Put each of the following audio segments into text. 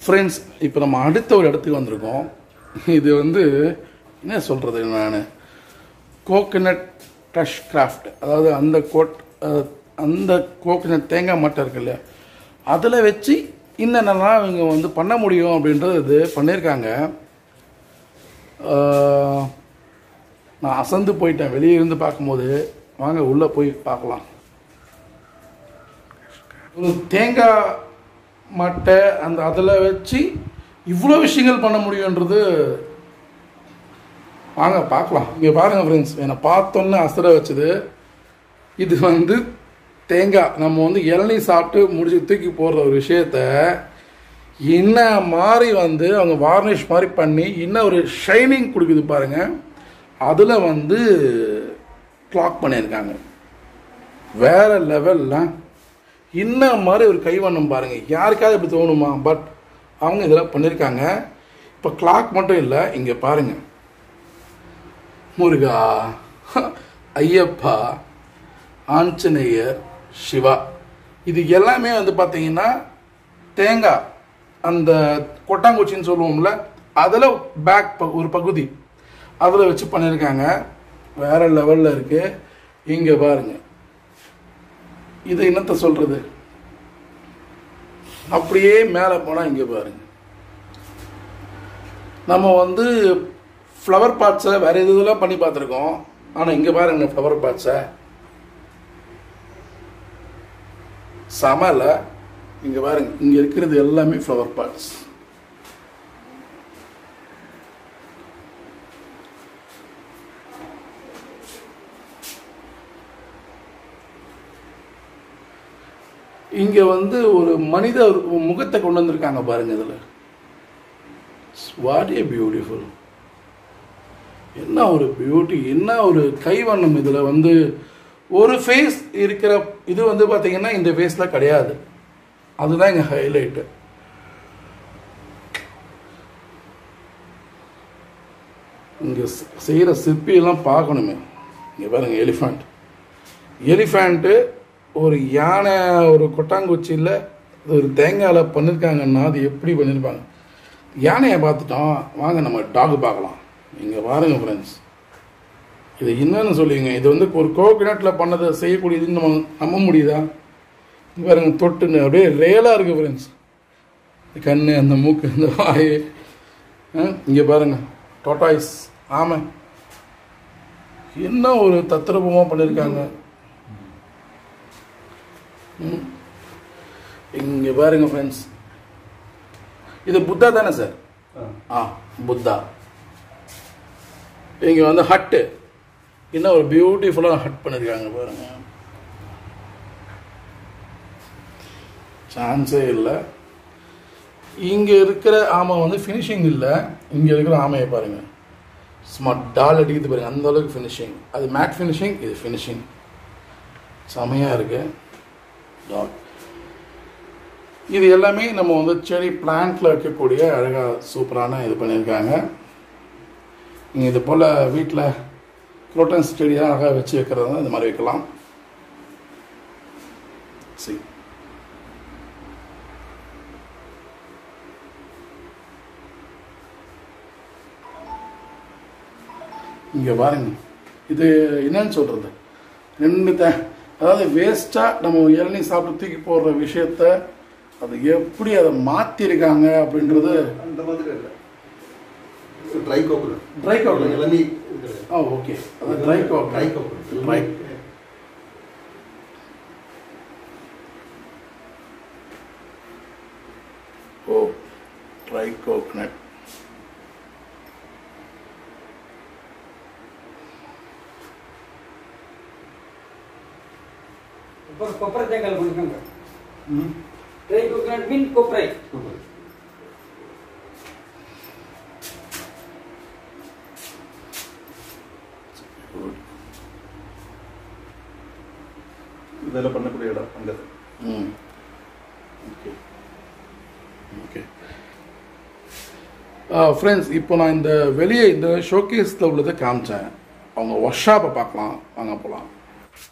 Friends இப்போ நம்ம அடுத்த ஒரு இடத்துக்கு வந்திருக்கோம் இது வந்து என்ன சொல்கிறது நான் கோகனட் டஷ் கிராஃப்ட் அதாவது அந்த கோட் அஹ், அந்த கோகனட் தேங்காய் மட்டை இருக்கு இல்லையா அதில் வச்சு என்னென்னலாம் இவங்க வந்து பண்ண முடியும் அப்படின்றது இது பண்ணியிருக்காங்க அஹ், நான் அசந்து போயிட்டேன் வெளியே இருந்து பார்க்கும்போது வாங்க உள்ளே போய் பார்க்கலாம் ஒரு தேங்காய் மட்டை அந்த அதில் வச்சு இவ்வளோ விஷயங்கள் பண்ண முடியுன்றது வாங்க பார்க்கலாம் இங்கே பாருங்கள் ஃப்ரெண்ட்ஸ் என்னை பார்த்தோன்னே அசர வச்சது இது வந்து தேங்காய் நம்ம வந்து இளநீ சாப்பிட்டு முடிச்சு தூக்கி போடுற ஒரு விஷயத்த என்ன மாதிரி வந்து அவங்க வார்னிஷ் மாதிரி பண்ணி இன்னும் ஒரு ஷைனிங் கொடுக்குது பாருங்க அதில் வந்து கிளாக் பண்ணியிருக்காங்க வேற லெவல்ல இன்னும் மாதிரி ஒரு கைவண்ணம் பாருங்க யாருக்காவது இப்படி தோணுமா பட் அவங்க இதெல்லாம் பண்ணியிருக்காங்க இப்போ கிளாக் மட்டும் இல்லை இங்கே பாருங்க முருகா ஐயப்பா ஆஞ்சநேயர் சிவா இது எல்லாமே வந்து பார்த்தீங்கன்னா தேங்காய் அந்த கொட்டாங்குச்சின்னு சொல்லுவோம்ல அதில் பேக் ப ஒரு பகுதி அதில் வச்சு பண்ணியிருக்காங்க வேற லெவலில் இருக்கு இங்கே பாருங்க இது என்னத்த சொல்றது அப்படியே மேலே போனால் இங்கே பாருங்க நம்ம வந்து ஃப்ளவர் பாட்ஸை வேற எது இதெல்லாம் பண்ணி பார்த்துருக்கோம் ஆனால் இங்கே பாருங்க ஃப்ளவர் பாட்ஸை சமல இங்கே பாருங்க இங்கே இருக்கிறது எல்லாமே ஃப்ளவர் பாட்ஸ் இங்க வந்து ஒரு மனித ஒரு முகத்தை கொண்டு வந்திருக்காங்க பாருங்க இதுல வாட் ஏ பியூட்டிஃபுல் என்ன ஒரு பியூட்டி என்ன ஒரு கைவண்ணம் இதுல வந்து ஒரு ஃபேஸ் இருக்கிற இது வந்து பாத்தீங்கன்னா இந்த ஃபேஸ்ல கிடையாது அதுதான் இங்க ஹைலைட்டு இங்க செ- செய்யற சிற்பியெல்லாம் பார்க்கணுமே இங்க பாருங்க எலிஃபண்ட் எலிஃபண்ட்டு ஒரு யானை ஒரு கொட்டாங்குச்சியில் ஒரு தேங்காயில் பண்ணியிருக்காங்கன்னா அது எப்படி பண்ணியிருப்பாங்க யானையை பார்த்துட்டோம் வாங்க நம்ம டாக் பார்க்கலாம் இங்கே பாருங்க ஃப்ரெண்ட்ஸ் இது என்னன்னு சொல்லுவீங்க இது வந்து ஒரு கோகனட்டில் பண்ணதை செய்யக்கூடியதுன்னு நம்ம நம்ப முடியுதா இங்க பாருங்க தொட்டுன்னு அப்படியே ரியலாக இருக்குது ஃப்ரெண்ட்ஸ் கண் அந்த மூக்கு அந்த வாய் இங்கே பாருங்க டொட்டாய்ஸ் ஆமை என்ன ஒரு தத்ரூபமாக பண்ணியிருக்காங்க ம். இங்க பாருங்க ஃப்ரெண்ட்ஸ் இது புத்தா தானே சார் ஆ புத்தா இங்க வந்து ஹட்டு இன்னும் ஒரு பியூட்டிஃபுல்லாக ஹட் பண்ணியிருக்காங்க பாருங்க சான்ஸே இல்லை இங்க இருக்கிற ஆமை வந்து ஃபினிஷிங் இல்லை இங்க இருக்கிற ஆமையை பாருங்க ஸ்மார்ட் டால் அடிக்குது பாருங்க அந்த அளவுக்கு ஃபினிஷிங் அது மேட் ஃபினிஷிங் இது ஃபினிஷிங் செமையா இருக்கு டாக் இது எல்லாமே நம்ம வந்து செடி பிளான்ட்ல வைக்கக்கூடிய அழகா சூப்பரான இது பண்ணியிருக்காங்க நீங்கள் இது போல் வீட்டில் குரோட்டன்ஸ் செடியாக அழகாக வச்சு வைக்கிறது இந்த மாதிரி வைக்கலாம் சரி இங்கே பாருங்க இது என்னன்னு சொல்கிறது ரெண்டு த அதாவது வேஸ்ட்டாக நம்ம இளநீ சாப்பிட்டு தூக்கி போடுற விஷயத்த அது எப்படி அதை மாற்றிருக்காங்க அப்படின்றது அந்த மாதிரி இல்லை ட்ரை கோகனட் ட்ரை கோகனட் இளநீ ஆ ஓகே அது dry coconut dry coconut dry ஓ ட்ரை கோகனட் கொப்பரை கொப்பரை தேங்காய் பண்ணிக்கோங்க ட்ரை கோகனட் மீன் கொப்பரை இதெல்லாம் பண்ணக்கூடிய இடம் அங்கே ம் ஓகே ஓகே ஃப்ரெண்ட்ஸ் இப்போ நான் இந்த வெளியே இந்த ஷோகேஸில் உள்ளதை காமிச்சேன் அவங்க ஒர்க் ஷாப்பை பார்க்கலாம் வாங்க போகலாம்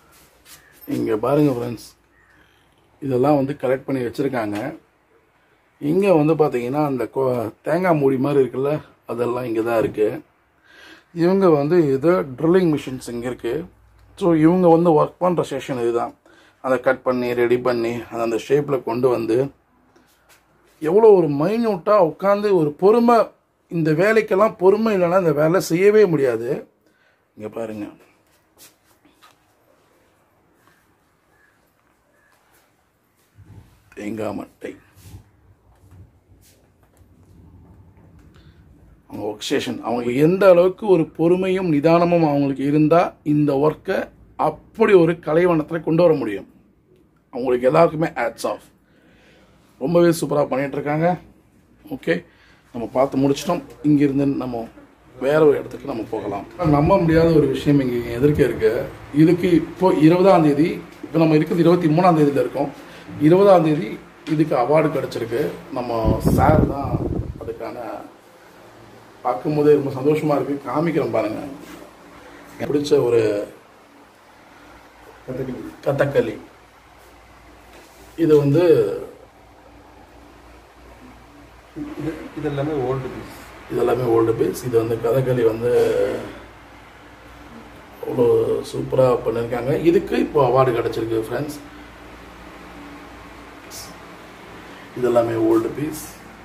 இங்கே பாருங்கள் ஃப்ரெண்ட்ஸ் இதெல்லாம் வந்து கலெக்ட் பண்ணி வச்சுருக்காங்க இங்கே வந்து பார்த்தீங்கன்னா அந்த கொ- தேங்காய் மூடி மாதிரி இருக்குல்ல அதெல்லாம் இங்கே தான் இருக்குது இவங்க வந்து இது ட்ரில்லிங் மிஷின்ஸ் இங்கே இருக்குது ஸோ இவங்க வந்து ஒர்க் பண்ணுற செஷன் இதுதான் அதை கட் பண்ணி ரெடி பண்ணி அதை அந்த ஷேப்பில் கொண்டு வந்து எவ்வளோ ஒரு மைன்யூட்டாக உட்காந்து ஒரு பொறுமை இந்த வேலைக்கெல்லாம் பொறுமை இல்லைன்னா இந்த வேலை செய்யவே முடியாது இங்கே பாருங்க தேங்காய் மட்டை அவங்க ஒர்க் ஸ்டேஷன் அவங்க எந்த அளவுக்கு ஒரு பொறுமையும் நிதானமும் அவங்களுக்கு இருந்தால் இந்த ஒர்க்கை அப்படி ஒரு கலைவனத்தில் கொண்டு வர முடியும் அவங்களுக்கு எல்லாருக்குமே ஆட்ஸ் ஆஃப் ரொம்பவே சூப்பராக பண்ணிட்டு இருக்காங்க ஓகே நம்ம பார்த்து முடிச்சிட்டோம் இங்கிருந்து நம்ம வேற ஒரு இடத்துக்கு நம்ம போகலாம் நம்ப முடியாத ஒரு விஷயம் இங்கே எதிர்க்க இருக்கு இதுக்கு இப்போ இருபதாம் தேதி இப்போ நம்ம இருக்கிறது இருபத்தி மூணாம் தேதியில் இருக்கோம் இருபதாம் தேதி இதுக்கு அவார்டு கிடைச்சிருக்கு நம்ம சார் தான் அதுக்கான பார்க்கும்போதே ரொம்ப சந்தோஷமா இருக்கு காமிக்கிறோம் பாருங்க எனக்கு பிடிச்ச ஒரு கதகளி கதகளி இது வந்து இது இதெல்லாமே ஓல்டு பீஸ் இதெல்லாமே ஓல்டு பீஸ் இது வந்து கதகளி வந்து அவ்வளோ சூப்பராக பண்ணியிருக்காங்க இதுக்கு இப்போ அவார்டு கிடச்சிருக்கு ஃப்ரெண்ட்ஸ் இதெல்லாமே ஓல்டு பீஸ்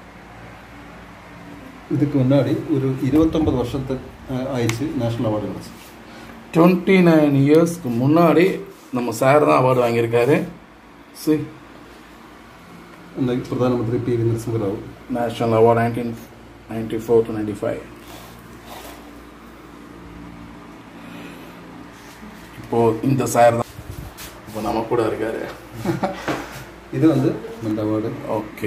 இதுக்கு முன்னாடி ஒரு இருபத்தொன்பது வருஷத்துக்கு அஹ், ஆயிடுச்சு நேஷனல் அவார்டு கிடச்சி டுவெண்ட்டி நைன் இயர்ஸ்க்கு முன்னாடி நம்ம சார் தான் அவார்டு வாங்கியிருக்காரு சி அந்த பிரதான மந்திரி P V Narasimha Rao national award nineteen ninety four to ninety five இப்போ இந்த சார் தான் இப்போ நம்ம கூட இருக்காரு இது வந்து அந்த அவார்டு ஓகே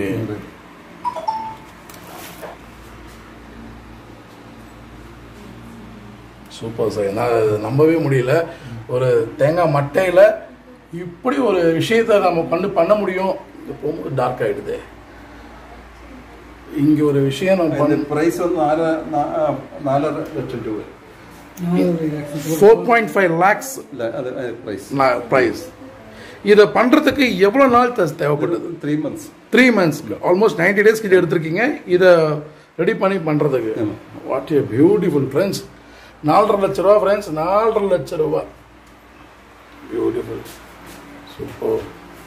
சூப்பர் சார் என்னால் அது நம்பவே முடியல ஒரு தேங்காய் மட்டையில் இப்படி ஒரு விஷயத்தை நம்ம பண்ணு பண்ண முடியும் இங்க போகும்போது டார்க் ஆகிடுது இங்கே ஒரு விஷயம் நம்ம இந்த பண்ண പ്രൈസ് வந்து നാല് നാ- നാലര ലക്ഷം രൂപ ஃபோர் பாயிண்ட் ஃபைவ் லேக்ஸ் ഇല്ല അത് പ്രൈസ് ப்ரைஸ் இதை பண்ணுறதுக்கு எவ்வளோ நாள் த- தேவைப்பட்டது த்ரீ மந்த்ஸ் த்ரீ மந்த்ஸ்க்கு ஆல்மோஸ்ட் நைன்டி டேஸ் கிட்ட எடுத்திருக்கீங்க இதை ரெடி பண்ணி பண்ணுறதுக்கு ஆமா. வாட் ஏ பியூட்டிஃபுல் ஃப்ரெண்ட்ஸ் நாலரை லட்ச ரூபா ஃப்ரெண்ட்ஸ் நாலரை லட்ச ரூபா பியூட்டிஃபுல் சூப்பர்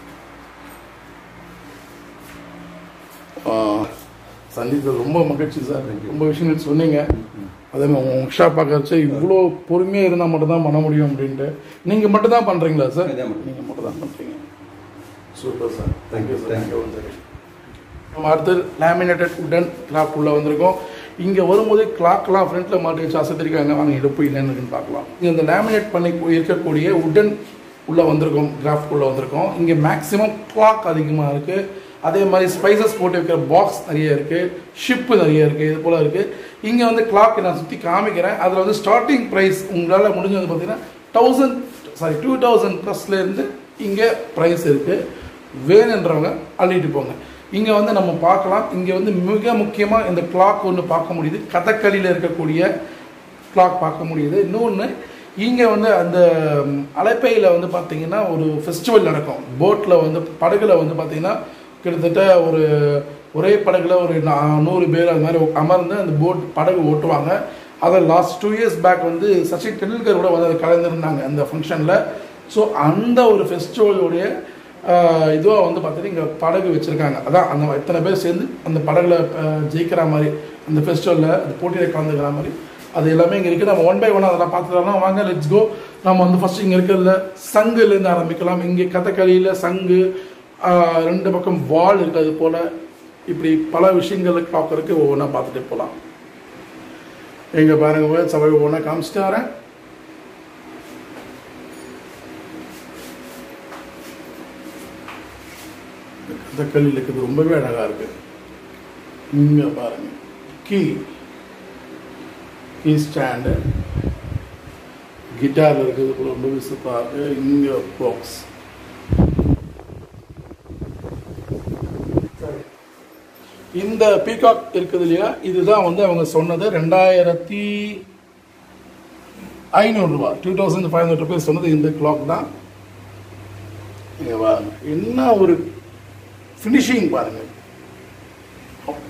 சந்தித்தது ரொம்ப மகிழ்ச்சி சார் ரொம்ப விஷயங்கள் சொன்னீங்க அதே மாதிரி உங்க ஒர்க் ஷாப் பார்க்கறச்சு இவ்வளோ பொறுமையாக இருந்தால் மட்டும் தான் பண்ண முடியும் அப்படின்ட்டு நீங்கள் மட்டும் தான் பண்ணுறீங்களா சார் இதே மட்டும். நீங்கள் மட்டும் தான் பண்ணுறீங்க super sir Thank you, sir thank you. Thank you நம்ம அடுத்து லேமினேட்டட் உடன் கிளாக் உள்ள வந்திருக்கோம் இங்கே வரும்போது கிளாக்லாம் ஃப்ரண்ட்டில் மாட்டி வச்சு அசத்திருக்காங்க வாங்க இடுப்பு இல்லைன்னு இருக்குன்னு பார்க்கலாம் இங்கே இந்த லேமினேட் பண்ணி இருக்கக்கூடிய உடன் உள்ள வந்திருக்கோம் கிராஃப்ட் உள்ள வந்திருக்கோம் இங்கே மேக்ஸிமம் கிளாக் அதிகமாக இருக்குது அதே மாதிரி ஸ்பைசஸ் போட்டு வைக்கிற பாக்ஸ் நிறைய இருக்குது ஷிப்பு நிறைய இருக்குது இது போல் இருக்குது இங்கே வந்து கிளாக் நான் சுற்றி காமிக்கிறேன் அதில் வந்து ஸ்டார்டிங் ப்ரைஸ் உங்களால் முடிஞ்சது பார்த்தீங்கன்னா தௌசண்ட் சாரி டூ தௌசண்ட் ப்ளஸ்லேருந்து இங்கே ப்ரைஸ் இருக்குது வேணுன்றவங்க அள்ளிட்டு போங்க இங்கே வந்து நம்ம பார்க்கலாம் இங்கே வந்து மிக முக்கியமாக இந்த கிளாக் ஒன்று பார்க்க முடியுது கதக்களியில் இருக்கக்கூடிய கிளாக் பார்க்க முடியுது இன்னொன்று இங்கே வந்து அந்த ம், அலைப்பையில் வந்து பார்த்தீங்கன்னா ஒரு ஃபெஸ்டிவல் நடக்கும் போட்டில் வந்து படகுல வந்து பார்த்தீங்கன்னா கிட்டத்தட்ட ஒரு ஒரே படகுல ஒரு நா- நூறு பேர் அது மாதிரி அமர்ந்து அந்த போட் படகு ஓட்டுவாங்க அதை லாஸ்ட் டூ இயர்ஸ் பேக் வந்து சச்சின் டெண்டுல்கர் கூட வந்து அதை கலந்துருந்தாங்க அந்த ஃபங்க்ஷனில் ஸோ அந்த ஒரு ஃபெஸ்டிவலுடைய இதுவாக வந்து பார்த்தீங்கன்னா இங்கே படகு வச்சுருக்காங்க அதான் அந்த இத்தனை பேர் சேர்ந்து அந்த படகுல ஆஹ், ஜெயிக்கிற மாதிரி அந்த ஃபெஸ்டிவலில் அந்த போட்டியில் கலந்துக்கிற மாதிரி அது எல்லாமே இங்கே இருக்குது நம்ம ஒன் பை ஒன் அதெல்லாம் பார்த்துக்கலாம் வாங்க லெட்ஸ் கோ நம்ம வந்து ஃபஸ்ட் இங்கே இருக்கிறதுல சங்குலேருந்து ஆரம்பிக்கலாம் இங்கே கதகளியில் சங்கு ஆஹ், ரெண்டு பக்கம் வால் இருக்குது அது போல் இப்படி பல விஷயங்கள் கிளாக் இருக்குது ஒவ்வொன்றா பார்த்துட்டு போகலாம் எங்க பாருங்க சபை ஒவ்வொன்றா காமிச்சிட்டு வரேன் கதக்களியில் இருக்கிறது ரொம்பவே அழகா இருக்கு இங்க பாருங்க கீ கீ ஸ்டாண்டு கிட்டார் இருக்குது கூட ரொம்பவே சூப்பராக இருக்கு இங்க பாக்ஸ் இந்த பீகாக் இருக்குது இல்லையா இதுதான் வந்து அவங்க சொன்னது ரெண்டாயிரத்தி ஐநூறுரூவா two thousand five hundred rupees சொன்னது இந்த கிளாக் தான் இங்க பாருங்க என்ன ஒரு ஃபினிஷிங் பாருங்க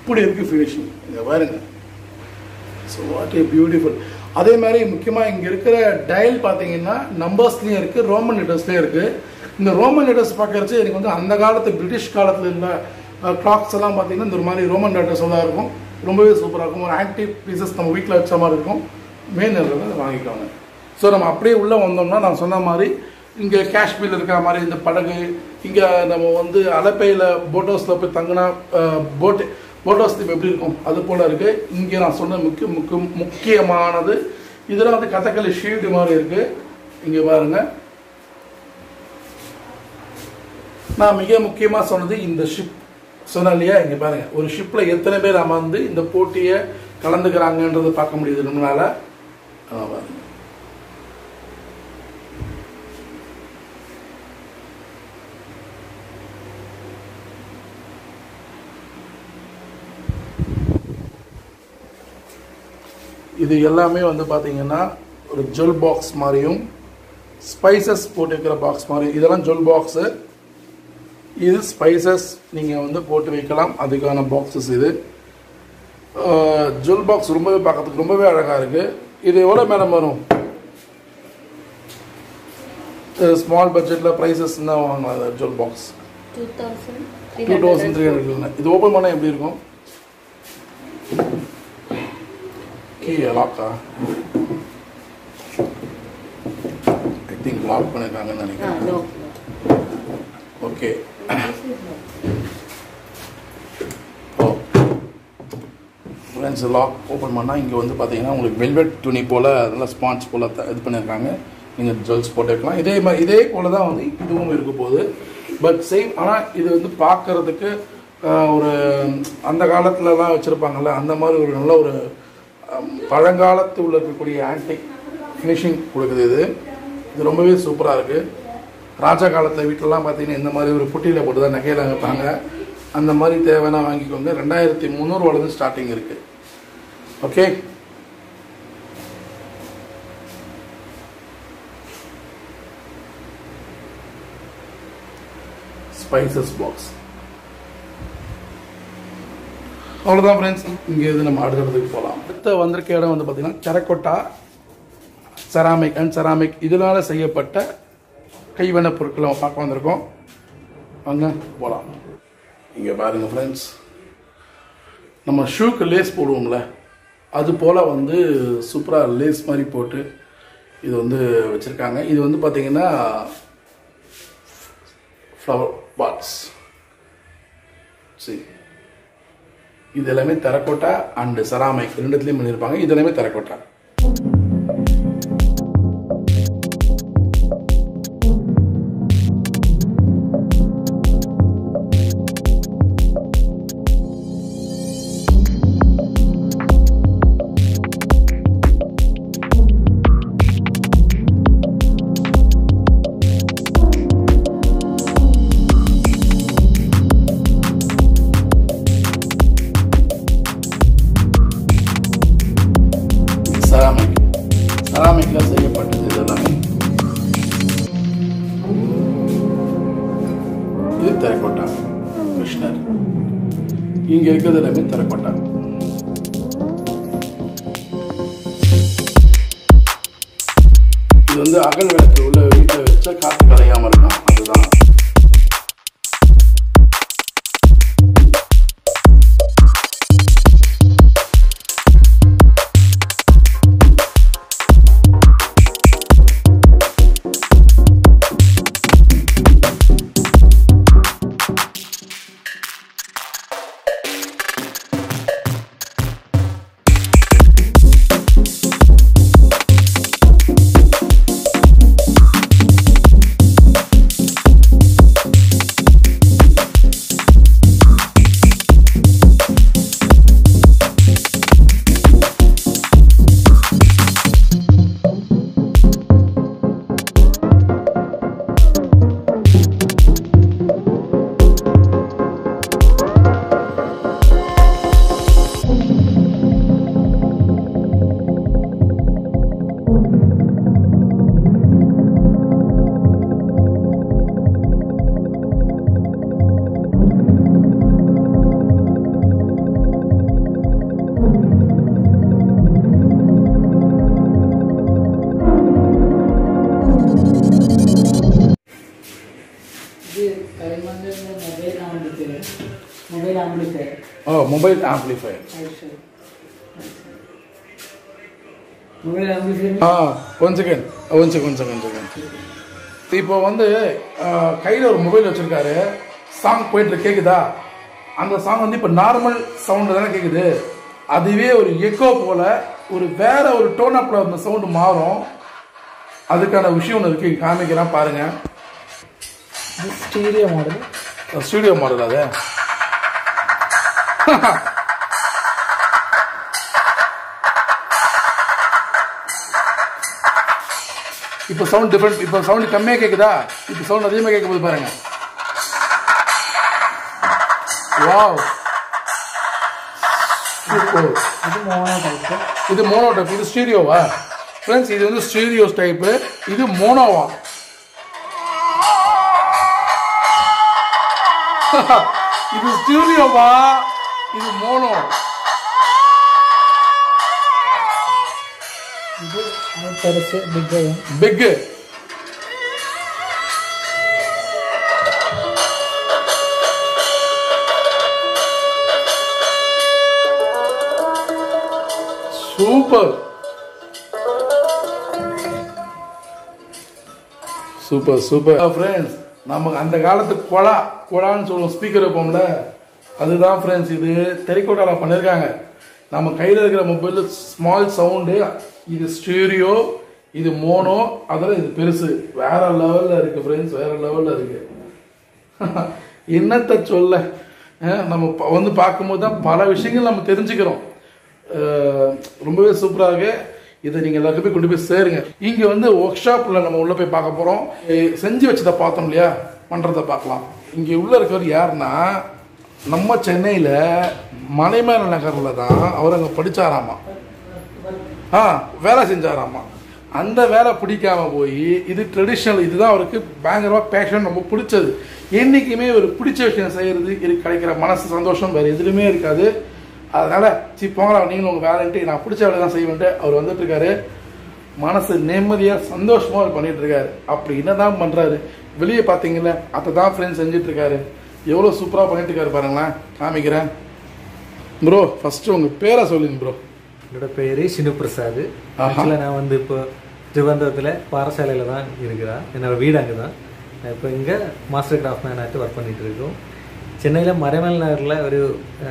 அப்படி இருக்குது ஃபினிஷிங் இங்கே பாருங்க ஸோ வாட் ஏ பியூட்டிஃபுல் அதே மாதிரி முக்கியமாக இங்கே இருக்கிற டயல் பார்த்தீங்கன்னா நம்பர்ஸ்லேயும் இருக்குது ரோமன் லெட்டர்ஸ்லேயும் இருக்குது இந்த ரோமன் லெட்டர்ஸ் பார்க்கறச்சு எனக்கு வந்து அந்த காலத்து பிரிட்டிஷ் காலத்தில் இருந்த கிளாக்ஸ் எல்லாம் பார்த்தீங்கன்னா இந்த ஒரு மாதிரி ரோமன் லெட்டர்ஸ் தான் இருக்கும் ரொம்பவே சூப்பராக இருக்கும் ஒரு ஆன்டிக் பீசஸ் நம்ம வீட்டில் வச்ச மாதிரி இருக்கும் மெயின் அதை வாங்கிக்கோங்க ஸோ நம்ம அப்படியே உள்ளே வந்தோம்னா நான் சொன்ன மாதிரி இங்கே காஷ்மீரில் இருக்கிற மாதிரி இந்த படகு இங்கே நம்ம வந்து அலப்பையில் போட் ஹவுஸில் போய் தங்கினா போட் போட் ஹவுஸ் தீம் எப்படி இருக்கும் அது போல் இருக்குது இங்கே நான் சொன்ன முக்கிய முக்கிய முக்கியமானது இதில் வந்து கதகளி ஷீல்டு மாதிரி இருக்குது இங்கே பாருங்கள் நான் மிக முக்கியமாக சொன்னது இந்த ஷிப் சொன்னேன் இல்லையா இங்கே பாருங்க ஒரு ஷிப்பில் எத்தனை பேர் அமர்ந்து இந்த போட்டியை கலந்துக்கிறாங்கன்றதை பார்க்க முடியுது நம்மளால ஆ, பாருங்க இது எல்லாமே வந்து பார்த்தீங்கன்னா ஒரு ஜுவல் பாக்ஸ் மாதிரியும் ஸ்பைசஸ் போட்டு வைக்கிற பாக்ஸ் மாதிரி இதெல்லாம் ஜுவல் பாக்ஸு இது ஸ்பைசஸ் நீங்கள் வந்து போட்டு வைக்கலாம் அதுக்கான பாக்ஸஸ் இது ஜுவல் பாக்ஸ் ரொம்பவே பார்க்கறதுக்கு ரொம்பவே அழகாக இருக்குது இது எவ்வளோ மேடம் வரும் ஸ்மால் பட்ஜெட்டில் ப்ரைஸஸ் தான் வாங்கலாம் jewel box two thousand two thousand three hundred இது ஓப்பன் பண்ணால் எப்படி இருக்கும் கீ லாக்கா ஐ திங்க் லாக் பண்ணிருக்காங்கன்னு ஆ நினைக்கிறேன் no okay oh friends lock open பண்ணால் இங்கே வந்து பார்த்தீங்கன்னா உங்களுக்கு வெல்வெட் துணி போல் நல்லா ஸ்பாஞ்ச் போல் த- இது பண்ணியிருக்காங்க நீங்கள் ஜுவல்ஸ் போட்டு வைக்கலாம் இதே மாதிரி இதே போல் தான் வந்து இதுவும் இருக்க போகுது பட் சேம் ஆனால் இது வந்து பார்க்கறதுக்கு ஆஹ், ஒரு அந்த காலத்துலலாம் வச்சுருப்பாங்கல்ல அந்த மாதிரி ஒரு நல்ல ஒரு ஆம், பழங்காலத்து உள்ள இருக்கக்கூடிய ஆன்டிக் ஃபினிஷிங் கொடுக்குது இது இது ரொம்பவே சூப்பராக இருக்குது ராஜா காலத்தில் வீட்டிலலாம் பார்த்தீங்கன்னா இந்த மாதிரி ஒரு புட்டியில் போட்டு தான் நகையில் வைப்பாங்க அந்த மாதிரி தேவைன்னா வாங்கிக்கோங்க ரெண்டாயிரத்தி முந்நூறுவாலேருந்து ஸ்டார்டிங் இருக்குது ஓகே ஸ்பைசஸ் பாக்ஸ் அவ்வளோதான் ஃப்ரெண்ட்ஸ் இங்கே இது நம்ம அடுத்ததுக்கு போகலாம் அடுத்த வந்திருக்க இடம் வந்து பார்த்தீங்கன்னா டெரக்கோட்டா செராமிக் அண்ட் செராமிக் இதனால் செய்யப்பட்ட கைவண்ண பொருட்களை நம்ம பார்க்க வந்திருக்கோம் வாங்க போகலாம் இங்கே பாருங்க ஃப்ரெண்ட்ஸ் நம்ம ஷூக்கு லேஸ் போடுவோம்ல அது போல் வந்து சூப்பராக லேஸ் மாதிரி போட்டு இது வந்து வச்சுருக்காங்க இது வந்து பார்த்தீங்கன்னா ஃப்ளவர் பாட்ஸ் சரி இது எல்லாமே தரக்கோட்டா அண்டு செராமிக் ரெண்டுத்துலேயும் பண்ணியிருப்பாங்க இது எல்லாமே தரக்கோட்டா செராமிக் செராமிக்ல செய்யப்பட்டது இது எல்லாமே இது தெரக்கோட்டா கிருஷ்ணர் இங்க இருக்கிறது எல்லாமே தெரக்கோட்டா இது வந்து அகல் விளக்கு உள்ள வீட்டில் வச்சா காத்து கலையாம இருக்கும் அதுதான் oh mobile amplifier mobile amplifier ஆ one second one second one second second இப்போ வந்து கையில் ஒரு மொபைல் வச்சுருக்காரு சாங் போயிட்டு கேட்குதா அந்த சாங் வந்து இப்போ நார்மல் சவுண்டு தானே கேட்குது அதுவே ஒரு எக்கோ போல் ஒரு வேற ஒரு டோன் அப்பில் அந்த சவுண்டு மாறும் அதுக்கான விஷயம் ஒன்று இருக்கு இங்க காமிக்கிறேன் பாருங்க ಸ್ಟೀರಿಯೋ ಮಾಡಲ್ ஸ்டூடியோ மாடல் அது இப்போ சவுண்ட் டிஃப்ரெண்ட் இப்போ சவுண்ட் கம்மியாக கேட்குதா இப்போ சவுண்ட் அதிகமாக கேட்கும்போது பாருங்க வாவ் சூப்பர் ಇದು ಮೋನೋ ಟೈಪ್ இது மோனோ டைப் இது ஸ்டீரியோவா ஃப்ரெண்ட்ஸ் இது வந்து ஸ்டீரியோஸ் டைப்பு இது மோனோவா இது ஸ்டீரியோவா இது மோனோ ಇದು ಪರಸೆ big big super super super friends நமக்கு அந்த காலத்து கொலா கொலான்னு சொல்லுவோம் ஸ்பீக்கர் வைப்போம்ல அதுதான் ஃப்ரெண்ட்ஸ் இது தெரிக்கோட்டால பண்ணியிருக்காங்க நம்ம கையில் இருக்கிற மொபைல் ஸ்மால் சவுண்டு இது ஸ்டீரியோ இது மோனோ அதில் இது பெருசு வேற லெவலில் இருக்கு ஃப்ரெண்ட்ஸ் வேற லெவலில் இருக்கு என்னத்தை சொல்ல அஹ் நம்ம ப- வந்து பார்க்கும்போது தான் பல விஷயங்கள் நம்ம தெரிஞ்சுக்கிறோம் அஹ் ரொம்பவே சூப்பராக இருக்கு இதை நீங்கள் எல்லாருக்குமே கொண்டு போய் சேருங்க இங்கே வந்து ஒர்க் ஷாப்பில் நம்ம உள்ளே போய் பார்க்க போகிறோம் செஞ்சு வச்சதை பார்த்தோம் இல்லையா பண்ணுறதை பார்க்கலாம் இங்கே உள்ளே இருக்கிறவர் யாருன்னா நம்ம சென்னையில் மலைமேல நகரில் தான் அவர் அங்கே படித்தாராமா ஆ வேலை செஞ்சாராமா அந்த வேலை பிடிக்காம போய் இது ட்ரெடிஷ்னல் இதுதான் அவருக்கு பயங்கரமாக பேஷன் ரொம்ப பிடிச்சது என்றைக்குமே ஒரு பிடிச்ச விஷயம் செய்கிறது இது கிடைக்கிற மனசு சந்தோஷம் வேறு எதுலையுமே இருக்காது அதனால சி போங்களா நீங்களும் உங்கள் வேலைன்ட்டு நான் பிடிச்ச வேலை தான் செய்வேன்ட்டு அவர் வந்துட்டு இருக்காரு மனசு நிம்மதியாக சந்தோஷமாக அவர் பண்ணிட்டு இருக்காரு அப்படி என்னதான் பண்ணுறாரு வெளியே பார்த்தீங்கல்ல அதை தான் ஃப்ரெண்ட்ஸ் செஞ்சுட்டு இருக்காரு எவ்வளோ சூப்பராக பண்ணிட்டு இருக்காரு பாருங்களேன் காமிக்கிறேன் ப்ரோ ஃபஸ்ட்டு உங்கள் பேரை சொல்லுங்க ப்ரோ என்னோட பேரு ஷினு பிரசாத் ஆஹா. ஆக்சுவலாக நான் வந்து இப்போ திருவனந்தபுரத்தில் பாரசாலையில் தான் இருக்கிறேன் என்னோட வீடு அங்கே தான் நான் இப்போ இங்கே மாஸ்டர் கிராஃப்ட் மேன் ஆகிட்டு ஒர்க் பண்ணிட்டு இருக்கோம் சென்னையில் மறைமல் நகரில் ஒரு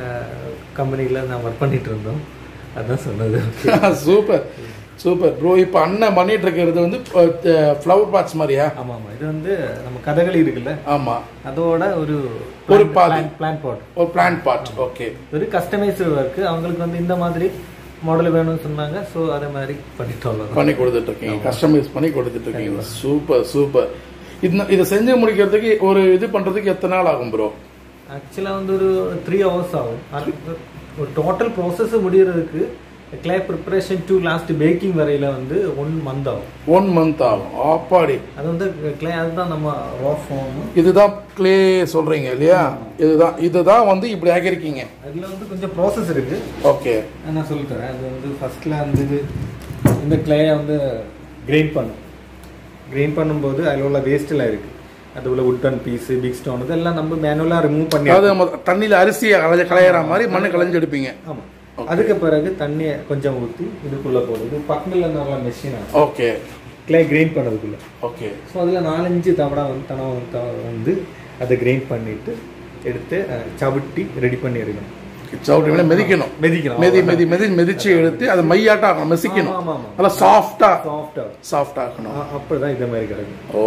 கம்பெனியில் நான் ஒர்க் பண்ணிட்டு இருந்தோம் அதான் சொன்னது சூப்பர் சூப்பர் ப்ரோ இப்போ அண்ணன் பண்ணிட்டு இருக்கிறது வந்து ஃப்ளவர் பாட்ஸ் மாதிரியா ஆமாம் ஆமாம் இது வந்து நம்ம கதகளி இருக்குல்ல ஆமாம் அதோட ஒரு ஒரு பாதி. பிளான் பாட் ஒரு பிளான்ட் பாட் ஓகே ஒரு கஸ்டமைஸ்டு ஒர்க்கு அவங்களுக்கு வந்து இந்த மாதிரி மாடல் வேணும்னு சொன்னாங்க ஸோ அதே மாதிரி பண்ணிட்டோம் அவ்வளவுதான். பண்ணி கொடுத்துட்டு இருக்கீங்க கஸ்டமைஸ் பண்ணி கொடுத்துட்டு இருக்கீங்க சூப்பர் சூப்பர் இது இதை செஞ்சு முடிக்கிறதுக்கு ஒரு இது பண்றதுக்கு எத்தனை நாள் ஆகும் ப்ரோ ஆக்சுவலாக வந்து ஒரு த்ரீ ஹவர்ஸ் ஆகும் அது ஒரு டோட்டல் ப்ராசஸ் முடியறதுக்கு clay preparation to last packing வரையில வந்து ஒன் மந்த் ஆகும் ஒன் மந்த் ஆகும் ஆப்பாடி அது வந்து கிளே அதுதான் நம்ம ரா ஃபார்ம் இதுதான் க்ளே சொல்றீங்க இல்லையா இதுதான் இதுதான் வந்து இப்படி ஆக்கியிருக்கீங்க அதில் வந்து கொஞ்சம் ப்ராசஸ் இருக்கு ஓகே நான் சொல்லித்தரேன் அது வந்து ஃபர்ஸ்ட்ல வந்து இது இந்த கிளேயை வந்து கிரைண்ட் பண்ணும் கிரைண்ட் பண்ணும்போது அதில் உள்ள வேஸ்ட் எல்லாம் இருக்கு அது உள்ள உட்டன் பீஸ் பிக் ஸ்டோன் இதெல்லாம் நம்ம மேனுவலாக ரிமூவ் பண்ணி அதாவது நம்ம தண்ணியில அரிசியை களைய களையிற மாதிரி மண்ணு களைஞ்சு எடுப்பீங்க ஆமாம் அதுக்கு பிறகு தண்ணியை கொஞ்சம் ஊற்றி இதுக்குள்ள போடுது இது பக்கமில் நல்ல மெஷின் ஓகே கிளே கிரைண்ட் பண்ணதுக்குள்ள ஓகே ஸோ அதில் நாலஞ்சு தவடா வந்து தனம் த- வந்து அதை கிரைண்ட் பண்ணிட்டு எடுத்து அஹ், சவிட்டி ரெடி பண்ணி எடுக்கணும் சவுட்டி மேல மிதிக்கணும் மெதிக்கணும் மெதி மெதி மெதி மெதிச்சு எடுத்து அதை மையாட்டா ஆக்கணும் மெசிக்கணும் ஆமா, ஆமா, ஆமா. நல்லா சாஃப்டா சாஃப்டாக சாஃப்ட் ஆக்கணும் அப்படிதான் இதே மாதிரி கிடைக்கும் oh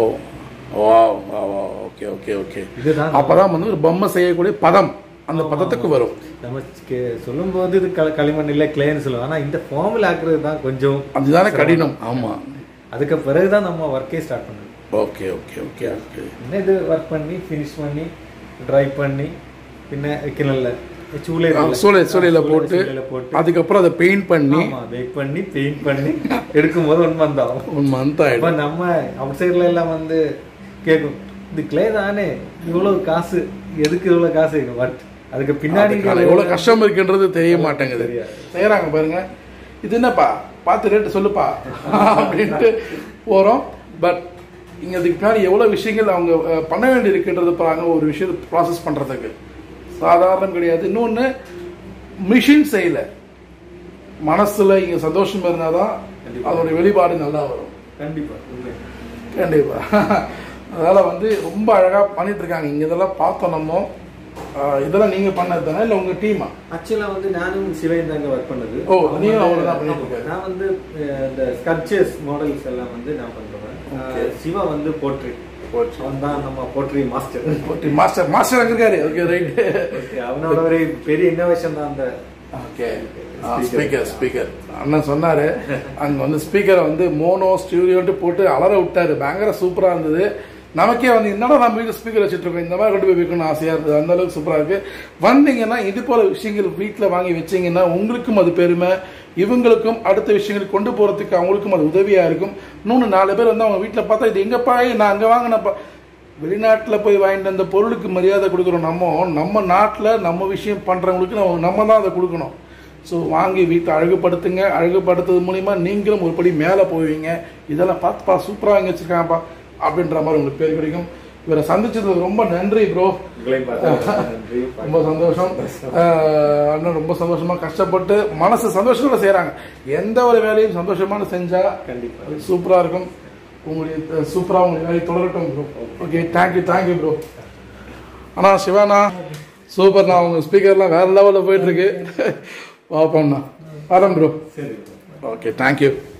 wow wow okay okay okay இதுதான் அப்பதான் வந்து ஒரு பொம்மை செய்யக்கூடிய பதம் அந்த பதத்துக்கு வரும் நம்ம கே- சொல்லும்போது இது கள- களிமண் இல்லை கிளேன்னு சொல்லுவோம் ஆனால் இந்த ஃபார்மில் ஆக்குறது தான் கொஞ்சம் அதுதானே கடினம் ஆமா அதுக்கு பிறகு தான் நம்ம ஒர்க்கே ஸ்டார்ட் பண்ணணும் ஓகே ஓகே ஓகே ஓகே പിന്നെ ഇത് വർക്ക് பண்ணி ஃபினிஷ் பண்ணி ட்ரை பண்ணி പിന്നെ கிணல்ல சூளையில சூளை சூளையில போட்டு போட்டு அதுக்கப்புறம் அதை பெயிண்ட் பண்ணி ஆமா பேக் பண்ணி பெயிண்ட் பண்ணி எடுக்கும்போது ஒன் மந்த் ஆகும் ஒன் மந்த் அப்ப ஆயிடும் நம்ம அவுட் சைடுல எல்லாம் வந்து கேட்கும் இது கிளே தானே இவ்வளவு காசு எதுக்கு இவ்வளவு காசு பட் அதுக்கு பின்னாடி அதுக்கான எவ்வளவு கஷ்டம் இருக்குன்றது தெரிய மாட்டேங்குது தெரியாது. செய்யறாங்க பாருங்க இது என்னப்பா பார்த்து ரேட்டு சொல்லுப்பா அப்படின்ட்டு போறோம் பட் இங்க அதுக்கு பின்னாடி எவ்வளவு விஷயங்கள் அவங்க அஹ், பண்ண வேண்டி இருக்குன்றது பாருங்க ஒரு விஷயத்தை ப்ராசஸ் பண்றதுக்கு சாதாரணம் கிடையாது இன்னொன்று மிஷின் செய்யல மனசுல இங்க சந்தோஷம் இருந்தாதான் அதோட வெளிப்பாடு நல்லா வரும் கண்டிப்பா உண்மை கண்டிப்பா அதனால வந்து ரொம்ப அழகா பண்ணிட்டு இருக்காங்க இங்க இதெல்லாம் பார்த்தோம் நம்ம ஆஹ் இதெல்லாம் நீங்க பண்ணது தானே இல்ல உங்க டீமா ஆக்சுவலா வந்து நானும் சிவையும் தாங்க ஒர்க் பண்ணது ஓ, அவன் நீயும் வந்து- அவரும் தான் பண்ணிட்டு இருக்காரு. நான் வந்து அஹ், இந்த ஸ்கல்ச்சர்ஸ் மாடல்ஸ் எல்லாம் வந்து நான் பண்றேன் Okay. அஹ், சிவா வந்து போட்ரி அவன் தான் நம்ம போட்ரி மாஸ்டர் மாஸ்டர் மாஸ்டர் அங்க இருக்காரு ஓகே ரைட் அவனோட ஒரு பெரிய இன்னோவேஷன் தான் அந்த ஓகே ஸ்பீக்கர் ஸ்பீக்கர் அண்ணன் சொன்னாரு அங்க வந்து ஸ்பீக்கரை வந்து மோனோ ஸ்டூடியோட்டு போட்டு அலற விட்டாரு பயங்கர சூப்பரா இருந்தது நமக்கே வந்து என்னடா நம்ம வீட்டு ஸ்பீக்கர் வச்சுட்டு இருக்கோம் இந்த மாதிரி கொண்டு போய் வைக்கணும்னு ஆசையா இருந்தது அந்த அளவுக்கு சூப்பரா இருக்கு வந்தீங்கன்னா இது போல விஷயங்கள் வீட்டில் வாங்கி வச்சீங்கன்னா உங்களுக்கும் அது பெருமை இவங்களுக்கும் அடுத்த விஷயங்கள் கொண்டு போறதுக்கு அவங்களுக்கும் அது உதவியா இருக்கும் இன்னொன்று நாலு பேர் வந்து அவங்க வீட்டில் பார்த்தா இது எங்கப்பா நான் அங்கே வாங்கினப்பா வெளிநாட்டில் போய் வாங்கிட்டு அந்த பொருளுக்கு மரியாதை கொடுக்குறோம் நம்ம நம்ம நாட்டில் நம்ம விஷயம் பண்ணுறவங்களுக்கு நம்ம நம்ம தான் அதை கொடுக்கணும் ஸோ வாங்கி வீட்டை அழகுபடுத்துங்க அழகுபடுத்துறது மூலிமா நீங்களும் ஒரு படி மேலே போவீங்க இதெல்லாம் பார்த்துப்பா சூப்பராக வாங்கி வச்சிருக்காங்கப்பா அப்படின்ற மாதிரி உங்களுக்கு பேர் கிடைக்கும் இவரை சந்திச்சதுக்கு ரொம்ப நன்றி ப்ரோ உங்களையும் பார்த்தா நன்றி. ரொம்ப சந்தோஷம் ஆஹ் அண்ணன் ரொம்ப சந்தோஷமா கஷ்டப்பட்டு மனசு சந்தோஷத்தோட செய்றாங்க எந்த ஒரு வேலையும் சந்தோஷமான செஞ்சா கண்டிப்பா அது சூப்பரா இருக்கும் உங்களுடைய சூப்பரா உங்களுடைய வேலை தொடரட்டும் bro okay thank you thank you bro அண்ணா சிவாண்ணா சூப்பர்ண்ணா உங்க ஸ்பீக்கர்லாம் வேற லெவலில் போயிட்டு இருக்கு பார்ப்போம்ண்ணா வரேன் ப்ரோ சரி ஓகே தேங்க்யூ